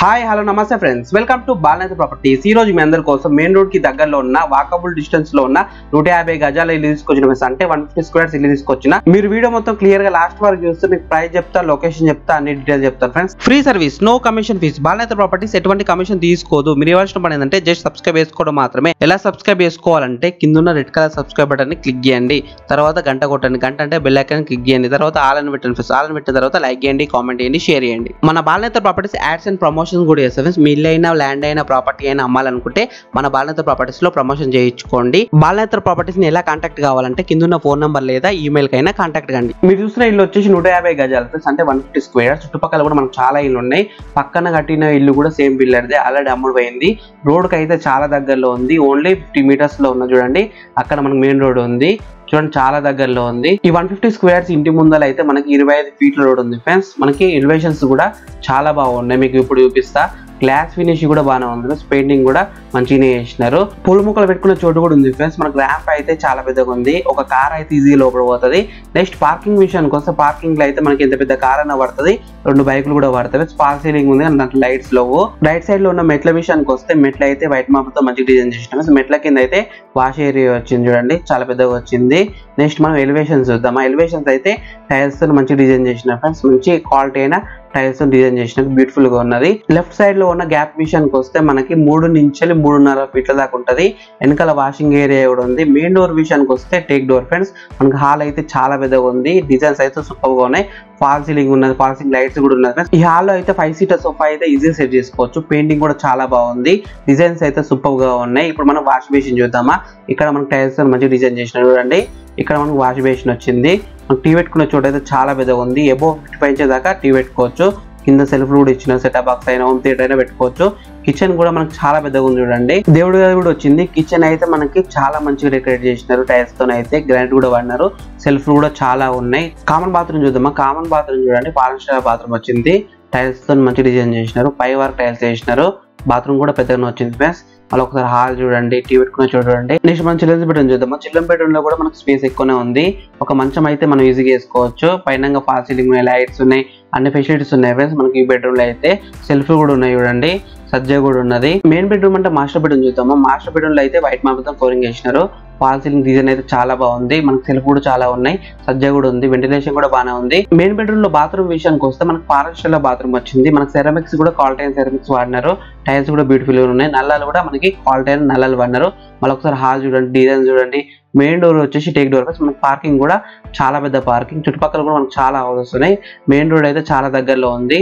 hi hello namaste friends welcome to Balanetha properties ఈ రోజు మీ అందరి కోసం మెయిన్ రోడ్ కి దగ్గరలో ఉన్న వాకబుల్ డిస్టెన్స్ లో ఉన్న నూట యాభై గజాల ఇల్లు తీసుకొచ్చిన ఫ్రెండ్స్ అంటే వన్ ఫిఫ్టీ స్క్వేర్స్ ఇల్లు తీసుకొచ్చిన మీరు వీడియో మొత్తం క్లియర్ గా లాస్ట్ వరకు చూస్తే మీకు ప్రైస్ చెప్తా లొకేషన్ చెప్తా అన్ని డీటెయిల్స్ చెప్తాను friends free service no commission fees Balanetha properties ఎటువంటి కమిషన్ తీసుకోదు మీరు ఇవ్వాల్సిన పని ఏంటంటే జస్ట్ సబ్స్క్రైబ్ చేసుకోవడం మాత్రమే ఎలా సబ్స్క్రైబ్ చేసుకోవాలంటే కింద ఉన్న రెడ్ కలర్ సబ్స్క్రైబ్ బటన్ ని క్లిక్ చేయండి తర్వాత గంట కొట్టండి గంట అంటే బెల్ ఐకాన్ క్లిక్ చేయండి తర్వాత ఆల్ అని పెట్టండి ఫ్రెండ్స్ ఆల్ అని పెట్టిన తర్వాత లైక్ చేయండి కామెంట్ చేయండి షేర్ చేయండి మన Balanetha properties ads and promotions కూడా చేస్తాం ఫ్రెండ్స్ మీ ఇల్లు అయినా ల్యాండ్ అయినా ప్రాపర్టీ అయినా అమ్మాలనుకుంటే మన బాలనేత ప్రాపర్టీస్ లో ప్రమోషన్ చేయించుకోండి బాలనేత ప్రాపర్టీస్ ని ఎలా కాంటాక్ట్ కావాలంటే కింద ఉన్న ఫోన్ నంబర్ లేదా ఈమెయిల్ కైనా కాంటాక్ట్ కండి మీరు చూసిన ఇల్లు వచ్చేసి నూట యాభై గజాలు ఫ్రెండ్స్ అంటే వన్ ఫిఫ్టీ స్క్వేర్ చుట్టుపక్కల కూడా మనకు చాలా ఇల్లు ఉన్నాయి పక్కన కట్టిన ఇల్లు కూడా సేమ్ బిల్డర్దే ఆల్రెడీ అమ్ముడు పోయింది రోడ్ కి అయితే చాలా దగ్గరలో ఉంది ఓన్లీ ఫిఫ్టీ మీటర్స్ లో ఉన్న చూడండి అక్కడ మనకు మెయిన్ రోడ్ ఉంది చూడండి చాలా దగ్గరలో ఉంది ఈ వన్ ఫిఫ్టీ స్క్వేర్స్ ఇంటి ముందర అయితే మనకి ఇరవై ఐదు ఫీట్ల రోడ్ ఉంది ఫ్రెండ్స్ మనకి ఎలివేషన్స్ కూడా చాలా బాగున్నాయి మీకు ఇప్పుడు చూపిస్తా గ్లాస్ ఫినిష్ కూడా బాగానే ఉంది పెయింటింగ్ కూడా మంచిగానే చేసినారు పూల మొక్కలు పెట్టుకునే చోటు కూడా ఉంది ఫ్రెండ్స్ మనకు ర్యాంప్ అయితే చాలా పెద్దగా ఉంది ఒక కార్ అయితే ఈజీ లోపల పోతుంది నెక్స్ట్ పార్కింగ్ విషయానికి వస్తే పార్కింగ్ లో అయితే మనకి ఎంత పెద్ద కార్ అయినా పడుతుంది రెండు బైకులు కూడా పడతాయి స్పాల్ సీలింగ్ ఉంది అండ్ దాంట్లో లైట్స్ లేవు రైట్ సైడ్ లో ఉన్న మెట్ల విషయానికి వస్తే మెట్లు అయితే వైట్ మార్బుల్ తో మంచి డిజైన్ చేసినాం మెట్ల కింద అయితే వాష్ ఏరియా వచ్చింది చూడండి చాలా పెద్దగా వచ్చింది నెక్స్ట్ మనం ఎలివేషన్స్ చూద్దాం ఆ ఎలివేషన్స్ అయితే టైల్స్ తో మంచి డిజైన్ చేసిన ఫ్రెండ్స్ మంచి క్వాలిటీ అయిన టైల్స్ తో డిజైన్ చేసిన బ్యూటిఫుల్ గా ఉన్నది లెఫ్ట్ సైడ్ లో ఉన్న గ్యాప్ విషయానికి వస్తే మనకి మూడు నుంచి మూడున్నర ఫీట్ల దాకా ఉంటది వెనకాల వాషింగ్ ఏరియా కూడా ఉంది మెయిన్ డోర్ విషయానికి వస్తే టేక్ డోర్ ఫ్రెండ్స్ మనకి హాల్ అయితే చాలా పెద్దగా ఉంది డిజైన్స్ అయితే సూపర్ గా ఉన్నాయి ఫాల్ సీలింగ్ ఉన్నది ఫాల్ సీలింగ్ లైట్స్ కూడా ఉన్నది ఫ్రెండ్స్ ఈ హాల్ లో అయితే ఫైవ్ సీటర్ సోఫా అయితే ఈజీ సెట్ చేసుకోవచ్చు పెయింటింగ్ కూడా చాలా బాగుంది డిజైన్స్ అయితే సూపర్ గా ఉన్నాయి ఇప్పుడు మనం వాష్ బేసిన్ చూద్దామా ఇక్కడ మనకి టైల్స్ మంచి డిజైన్ చేసిన చూడండి ఇక్కడ మనకు వాష్ బేసిన్ వచ్చింది మనకు టీ పెట్టుకునే చోట అయితే చాలా పెద్దగా ఉంది ఎబో ఫిఫ్టీ ఫైవ్ దాకా టీ పెట్టుకోవచ్చు కింద సెల్ఫ్ కూడా ఇచ్చిన సెటప్ బాక్స్ అయినా హోమ్ థియేటర్ అయినా పెట్టుకోవచ్చు కిచెన్ కూడా మనకి చాలా పెద్దగా ఉంది చూడండి దేవుడి గది కూడా వచ్చింది కిచెన్ అయితే మనకి చాలా మంచిగా డెకరేట్ చేసినారు టైల్స్ తో అయితే గ్రానైట్ కూడా వాడినారు సెల్ఫ్ కూడా చాలా ఉన్నాయి కామన్ బాత్రూమ్ చూద్దామా కామన్ బాత్రూమ్ చూడండి పాలన్ స్టైల్ బాత్రూమ్ వచ్చింది టైల్స్ తో మంచి డిజైన్ చేసినారు పై వర్క్ టైల్స్ చేసినారు బాత్రూమ్ కూడా పెద్దగా వచ్చింది ఫ్రెండ్స్ మళ్ళీ ఒకసారి హాల్ చూడండి టీ పెట్టుకున్న చూడండి నెక్స్ట్ మనం చిల్డ్రన్స్ బెడ్రూమ్ చూద్దాం చిల్డ్రన్ బెడ్రూమ్ లో కూడా మనకు స్పేస్ ఎక్కువనే ఉంది ఒక మంచం అయితే మనం ఈజీగా వేసుకోవచ్చు పైన ఫాల్ సీలింగ్ ఉన్నాయి లైట్స్ ఉన్నాయి అన్ని ఫెసిలిటీస్ ఉన్నాయి ఫ్రెండ్స్ మనకి ఈ బెడ్రూమ్ లో అయితే సెల్ఫ్ కూడా ఉన్నాయి చూడండి సజ్జ కూడా ఉన్నది మెయిన్ బెడ్రూమ్ అంటే మాస్టర్ బెడ్రూమ్ చూద్దాము మాస్టర్ బెడ్రూమ్ లో అయితే వైట్ మార్బుల్ ఫ్లోరింగ్ చేసినారు ఫాల్ సీలింగ్ డిజైన్ అయితే చాలా బాగుంది మనకి సెల్ఫ్ కూడా చాలా ఉన్నాయి సజ్జ కూడా ఉంది వెంటిలేషన్ కూడా బాగానే ఉంది మెయిన్ బెడ్రూమ్ లో బాత్రూమ్ విషయానికి వస్తే మనకి ఫారెస్ట్ లో బాత్రూమ్ వచ్చింది మనకి సెరమిక్స్ కూడా క్వాలిటీ అయిన సెరమిక్స్ వాడినారు టైల్స్ కూడా బ్యూటిఫుల్ గా ఉన్నాయి నల్లాలు కూడా మనకి క్వాలిటీ అయిన నల్లాలు వాడినారు మళ్ళీ ఒకసారి హాల్ చూడండి డిజైన్ చూడండి మెయిన్ డోర్ వచ్చేసి టేక్ డోర్ మనకి పార్కింగ్ కూడా చాలా పెద్ద పార్కింగ్ చుట్టుపక్కల కూడా మనకు చాలా హౌసెస్ ఉన్నాయి మెయిన్ రోడ్ అయితే చాలా దగ్గరలో ఉంది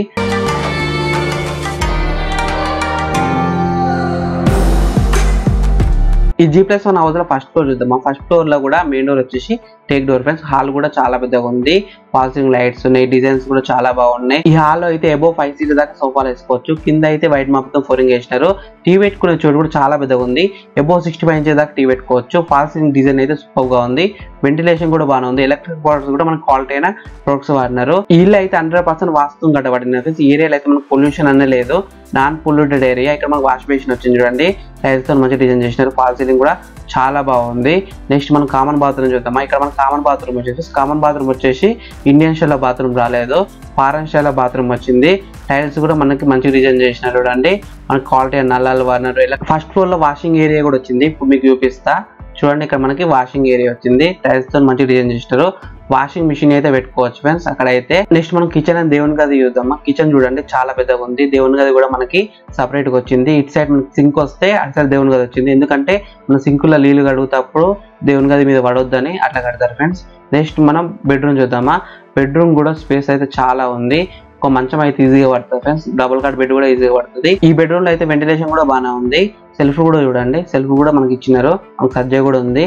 ఈ జీ ప్లస్ వన్ హౌస్ లో ఫస్ట్ ఫ్లోర్ చూద్దాం ఫస్ట్ ఫ్లోర్ లో కూడా మెయిన్ డోర్ వచ్చేసి టేక్ డోర్ ఫ్రెండ్స్ హాల్ కూడా చాలా పెద్దగా ఉంది పాల్సింగ్ లైట్స్ ఉన్నాయి డిజైన్స్ కూడా చాలా బాగున్నాయి ఈ హాల్ లో అయితే ఎబో ఫైవ్ సీట్ దాకా సోఫాలు వేసుకోవచ్చు కింద అయితే వైట్ మొత్తం ఫోరింగ్ వేసినారు టీ పెట్టుకునే చోటు కూడా చాలా పెద్దగా ఉంది ఎబో సిక్స్టీ ఫైవ్ ఇంచెస్ దాకా టీ పెట్టుకోవచ్చు పాల్సింగ్ డిజైన్ అయితే సూపర్ గా ఉంది వెంటిలేషన్ కూడా బాగానే ఉంది ఎలక్ట్రిక్ ప్రొడక్ట్స్ కూడా మనకి క్వాలిటీ అయిన ప్రొడక్ట్స్ వాడినారు ఈ ఇల్లు అయితే హండ్రెడ్ పర్సెంట్ వాస్తవం కట్టబడింది ఫ్రెండ్స్ ఈ ఏరియాలో అయితే మనకు పొల్యూషన్ అనే లేదు నాన్ పొల్యూటెడ్ ఏరియా ఇక్కడ మనకు వాష్ బేసిన్ వచ్చింది చూడండి టైల్స్ తో మంచి డిజైన్ చేసినారు ఫాల్ సీలింగ్ కూడా చాలా బాగుంది నెక్స్ట్ మనం కామన్ బాత్రూమ్ చూద్దామా ఇక్కడ మన కామన్ బాత్రూమ్ వచ్చేసి కామన్ బాత్రూమ్ వచ్చేసి ఇండియన్ స్టైల్ బాత్రూమ్ రాలేదు ఫారెన్ స్టైల్ బాత్రూమ్ వచ్చింది టైల్స్ కూడా మనకి మంచి డిజైన్ చేసినారు చూడండి మనకి క్వాలిటీ నల్లాలు వాడినారు ఇలా ఫస్ట్ ఫ్లోర్ లో వాషింగ్ ఏరియా కూడా వచ్చింది ఇప్పుడు మీకు చూపిస్తా చూడండి ఇక్కడ మనకి వాషింగ్ ఏరియా వచ్చింది టైల్స్ తో మంచి డిజైన్ చేసినారు వాషింగ్ మిషన్ అయితే పెట్టుకోవచ్చు ఫ్రెండ్స్ అక్కడ అయితే నెక్స్ట్ మనం కిచెన్ అండ్ దేవుని గది చూద్దామా కిచెన్ చూడండి చాలా పెద్దగా ఉంది దేవుని గది కూడా మనకి సపరేట్ గా వచ్చింది ఇటు సైడ్ మనకి సింక్ వస్తే అటు సైడ్ దేవుని గది వచ్చింది ఎందుకంటే మన సింకులో నీళ్లు కడుగుతప్పుడు దేవుని గది మీద పడొద్దని అట్లా కడతారు ఫ్రెండ్స్ నెక్స్ట్ మనం బెడ్రూమ్ చూద్దామా బెడ్రూమ్ కూడా స్పేస్ అయితే చాలా ఉంది ఒక మంచం అయితే ఈజీగా పడుతుంది ఫ్రెండ్స్ డబుల్ కాట్ బెడ్ కూడా ఈజీగా పడుతుంది ఈ బెడ్రూమ్ లో అయితే వెంటిలేషన్ కూడా బాగానే ఉంది సెల్ఫ్ కూడా చూడండి సెల్ఫ్ కూడా మనకి ఇచ్చినారు మనకి సజ్జ కూడా ఉంది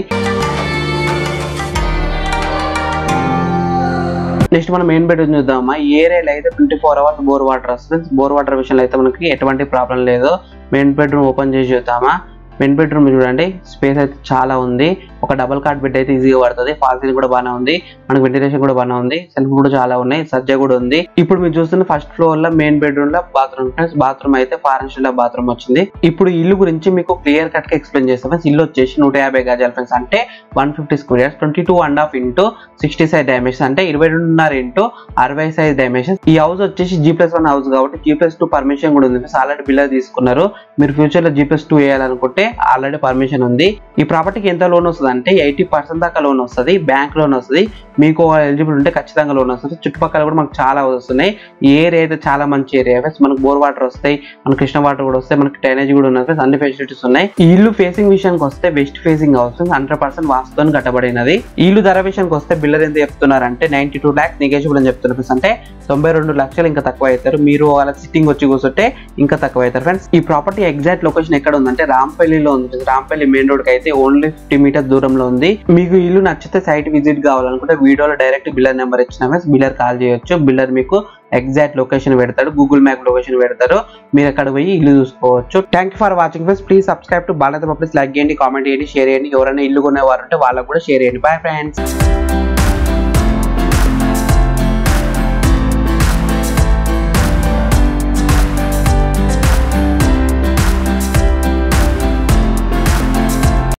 నెక్స్ట్ మనం మెయిన్ బెడ్రూమ్ చూద్దామా ఈ ఏరియాలో అయితే twenty four hours bore water వస్తుంది బోర్ వాటర్ విషయంలో అయితే మనకి ఎటువంటి ప్రాబ్లం లేదు మెయిన్ బెడ్రూమ్ ఓపెన్ చేసి చూద్దామా మెయిన్ బెడ్రూమ్ చూడండి స్పేస్ అయితే చాలా ఉంది ఒక డబుల్ కార్డ్ బెడ్ అయితే ఈజీగా పడుతుంది ఫాల్ సీలింగ్ కూడా బాగానే ఉంది మనకి వెంటిలేషన్ కూడా బాగానే ఉంది సెల్ఫ్ కూడా చాలా ఉన్నాయి సజ్జ కూడా ఉంది ఇప్పుడు మీరు చూస్తున్న ఫస్ట్ ఫ్లోర్ లో మెయిన్ బెడ్రూమ్ లో బాత్రూమ్ ఫ్రెండ్స్ బాత్రూమ్ అయితే ఫారెన్ స్టైల్ బాత్రూమ్ వచ్చింది ఇప్పుడు ఈ ఇల్లు గురించి మీకు క్లియర్ కట్ గా ఎక్స్ప్లెయిన్ చేస్తాం ఫ్రెండ్స్ ఇల్లు వచ్చేసి నూట యాభై గజాలు ఫ్రెండ్స్ అంటే one fifty square yards twenty two and half into sixty size dimension అంటే ఇరవై రెండున్నర ఇంటూ అరవై సైజ్ డైమెన్షన్ ఈ హౌస్ వచ్చేసి జీ ప్లస్ వన్ హౌస్ కాబట్టి జీ ప్లస్ టూ పర్మిషన్ కూడా ఉంది ఫ్రెండ్స్ ఆల్రెడీ బిల్డర్ తీసుకున్నారు మీరు ఫ్యూచర్ లో జీ ప్లస్ టూ వేయాలనుకుంటే ఆల్రెడీ పర్మిషన్ ఉంది ఈ ప్రాపర్టీకి ఎంత లోన్ వస్తుంది అంటే ఎయిటీ పర్సెంట్ దాకా లోన్ వస్తుంది బ్యాంక్ లోన్ వస్తుంది మీకు ఎలిజిబుల్ ఉంటే ఖచ్చితంగా లోన్ వస్తుంది చుట్టుపక్కల కూడా మనకు చాలా వస్తున్నాయి ఈ ఏరియా అయితే చాలా మంచి ఏరియా ఫ్రెండ్స్ మనకు బోర్ వాటర్ వస్తాయి మనకు కృష్ణ వాటర్ కూడా వస్తాయి మనకి డ్రైనేజ్ కూడా ఉన్నది ఫ్రెండ్స్ అన్ని ఫెసిలిటీస్ ఉన్నాయి ఈ ఇల్లు ఫేసింగ్ విషయానికి వస్తే west facing house hundred percent వాస్తుతో కట్టబడినది ఈ ఇల్లు ధర విషయానికి వస్తే బిల్లర్ ఎంత చెప్తున్నారంటే నైన్టీ టూ ల్యాక్స్ నెగేషియబుల్ అని చెప్తున్నారు ఫ్రెండ్స్ అంటే తొంభై రెండు లక్షలు ఇంకా తక్కువ అవుతారు మీరు వాళ్ళ సిట్టింగ్ వచ్చి కూర్చుంటే ఇంకా తక్కువ అవుతారు ఫ్రెండ్స్ ఈ ప్రాపర్టీ ఎగ్జాక్ట్ లొకేషన్ ఎక్కడ ఉందంటే రాంపల్లిలో ఉంది రాంపల్లి మెయిన్ రోడ్ కి అయితే ఓన్లీ ఫిఫ్టీ మీటర్ దూరంలో ఉంది మీకు ఈ ఇల్లు నచ్చితే సైట్ విజిట్ కావాలనుకుంటే వీడియోలో డైరెక్ట్ బిల్లర్ నెంబర్ ఇచ్చిన ఫ్రెండ్స్ బిల్లర్ కాల్ చేయొచ్చు బిల్లర్ మీకు ఎగ్జాక్ట్ లొకేషన్ పెడతాడు గూగుల్ మ్యాప్ లొకేషన్ పెడతారు మీరు అక్కడ పోయి ఇల్లు చూసుకోవచ్చు thank you for watching friends please subscribe to Balatha public like చేయండి కామెంట్ చేయండి షేర్ చేయండి ఎవరైనా ఇల్లు కొనేవారు ఉంటే వాళ్ళకు కూడా షేర్ చేయండి బాయ్ ఫ్రెండ్స్